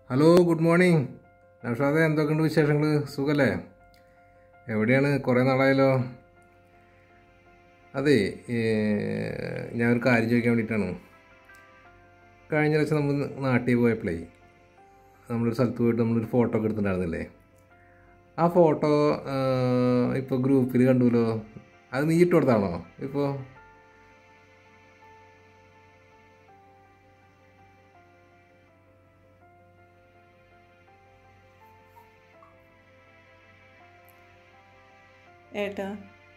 Hello good morning നൗഷാദെ എന്തൊക്കെയുണ്ട് വിശേഷങ്ങൾ സുഖല്ലേ എവിടെയാണ് കുറേ നാളായല്ലോ അതെ ഏ, ഞാനൊരു കാര്യം ചോദിക്കാൻ വേണ്ടിയിട്ടാണ് കഴിഞ്ഞ പ്രാവശ്യം നമ്മൾ നാട്ടിൽ പോയപ്പോഴേ നമ്മളൊരു സ്ഥലത്ത് പോയിട്ട് നമ്മളൊരു ഫോട്ടോ ഒക്കെ എടുത്തിട്ടുണ്ടായിരുന്നില്ലേ ആ ഫോട്ടോ ഇപ്പോൾ ഗ്രൂപ്പിൽ കണ്ടുല്ലോ അത് നീ ഇട്ട് കൊടുത്താണോ ഇപ്പോൾ ഏട്ടാ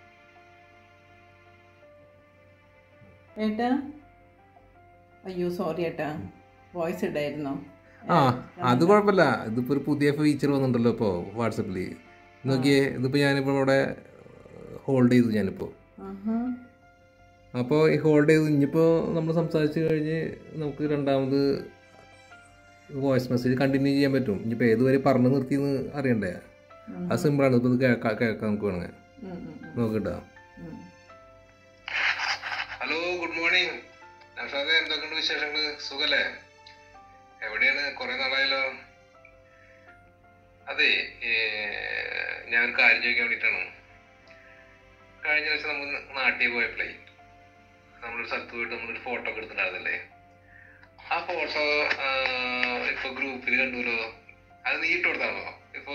ഏട്ടാ അയ്യോ സോറി ഏട്ടാ വോയിസ് ഇടായിരുന്നോ ആ അത് കുഴപ്പമില്ല ഇതിപ്പോൾ ഒരു പുതിയ ഫീച്ചർ വന്നിട്ടുണ്ടല്ലോ ഇപ്പോൾ വാട്സപ്പിൽ നോക്കിയേ ഇതിപ്പോൾ ഞാനിപ്പോൾ ഇവിടെ ഹോൾഡ് ചെയ്തു ഞാനിപ്പോൾ ആഹാ അപ്പോൾ ഈ ഹോൾഡ് ചെയ്ത് ഇനിയിപ്പോൾ നമ്മൾ സംസാരിച്ച് കഴിഞ്ഞ് നമുക്ക് രണ്ടാമത് വോയിസ് മെസ്സേജ് കണ്ടിന്യൂ ചെയ്യാൻ പറ്റും ഇനിയിപ്പോൾ ഏതുവരെ പറഞ്ഞു നിർത്തിയെന്ന് അറിയണ്ടേ അത് സിമ്പിളാണ് ഇപ്പോൾ ഇത് കേൾക്കാം കേൾക്കാം നമുക്ക് വേണമെങ്കിൽ ഉം, ഉം, ഉം, നോക്കിട്ടോ ഉം. ഹലോ ഗുഡ് മോർണിംഗ് നൗഷാദെ എന്തൊക്കെയുണ്ട് വിശേഷങ്ങൾ സുഖല്ലേ എവിടെയാണ് കുറെ നാളായല്ലോ അതെ ഏ, ഞാൻ ഒരു കാര്യം ചോദിക്കാൻ വേണ്ടിയിട്ടാണ് കഴിഞ്ഞ ദിവസം നമ്മൾ നാട്ടിൽ പോയപ്പോഴേ നമ്മളൊരു സ്ഥലത്ത് പോയിട്ട് നമ്മളൊരു ഫോട്ടോ ഒക്കെ എടുത്തിട്ടുണ്ടായിരുന്നില്ലേ ആ ഫോട്ടോ ഇപ്പൊ ഗ്രൂപ്പിൽ കണ്ടുല്ലോ അത് നീ ഇട്ട് കൊടുത്താണോ ഇപ്പോ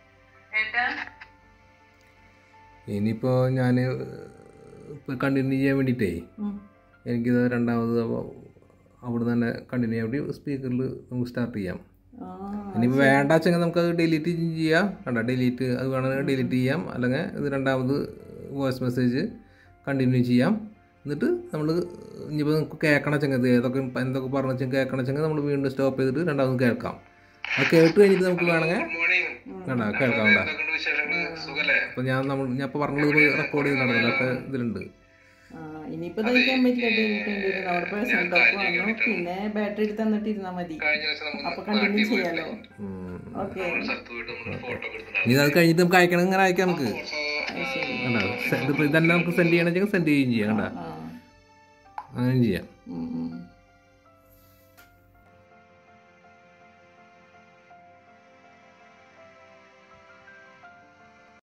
ഇനിയിപ്പോ ഞാൻ കണ്ടിന്യൂ ചെയ്യാൻ വേണ്ടിയിട്ടേ ഉം. എനിക്കിത് രണ്ടാമത് അവിടെ തന്നെ കണ്ടിന്യൂ ചെയ്യാൻ വേണ്ടി സ്പീക്കറിൽ നമുക്ക് സ്റ്റാർട്ട് ചെയ്യാം ആ, ഇനിയിപ്പോൾ വേണ്ട വെച്ചെങ്കിൽ നമുക്കത് ഡിലീറ്റ് ചെയ്യാം കണ്ട ഡിലീറ്റ് അത് വേണമെങ്കിൽ ഡിലീറ്റ് ചെയ്യാം അല്ലെങ്കിൽ ഇത് രണ്ടാമത് വോയിസ് മെസ്സേജ് കണ്ടിന്യൂ ചെയ്യാം എന്നിട്ട് നമ്മൾ ഇനിയിപ്പോൾ നമുക്ക് കേൾക്കണം വെച്ചെങ്കിൽ ഇത് ഏതൊക്കെ എന്തൊക്കെ പറഞ്ഞു വെച്ചാൽ കേൾക്കണം വെച്ചെങ്കിൽ നമ്മൾ വീണ്ടും സ്റ്റോപ്പ് ചെയ്തിട്ട് രണ്ടാമത് കേൾക്കാം അത് കേട്ട് കഴിഞ്ഞിട്ട് നമുക്ക് വേണമെങ്കിൽ കണ്ട കേൾക്കാം കണ്ട അപ്പോൾ ഞാൻ നമ്മൾ ഞാൻ ഇപ്പോൾ പറഞ്ഞത് റെക്കോർഡ് ചെയ്യുന്നുണ്ടല്ലോ അതൊക്കെ ഇതിലുണ്ട് ആ, ഇനിയിപ്പോ തയ്ക്കാൻ പറ്റില്ല ഡേറ്റ് നമ്മുടെ പേഴ്സണൽ ടോക്ക് വന്നു പിന്നെ ബാറ്ററി എടുത്ത് തന്നിട്ട് ഇരുന്നാ മതി അപ്പൊ കണ്ടിന്യൂ ചെയ്യാലോ ഉം. ഓക്കെ ഇനി അത് കഴിഞ്ഞിട്ട് നമുക്ക് അയക്കണം ഇങ്ങനെ അയക്കാം നമുക്ക് ശരി കണ്ടോ ഇതിപ്പോൾ ഇതന്നെ നമുക്ക് സെൻഡ് ചെയ്യണമെങ്കിൽ സെൻഡ് ചെയ്യുകയും ചെയ്യാം കണ്ട ആ അങ്ങനെ ചെയ്യാം ഉം, ഉം.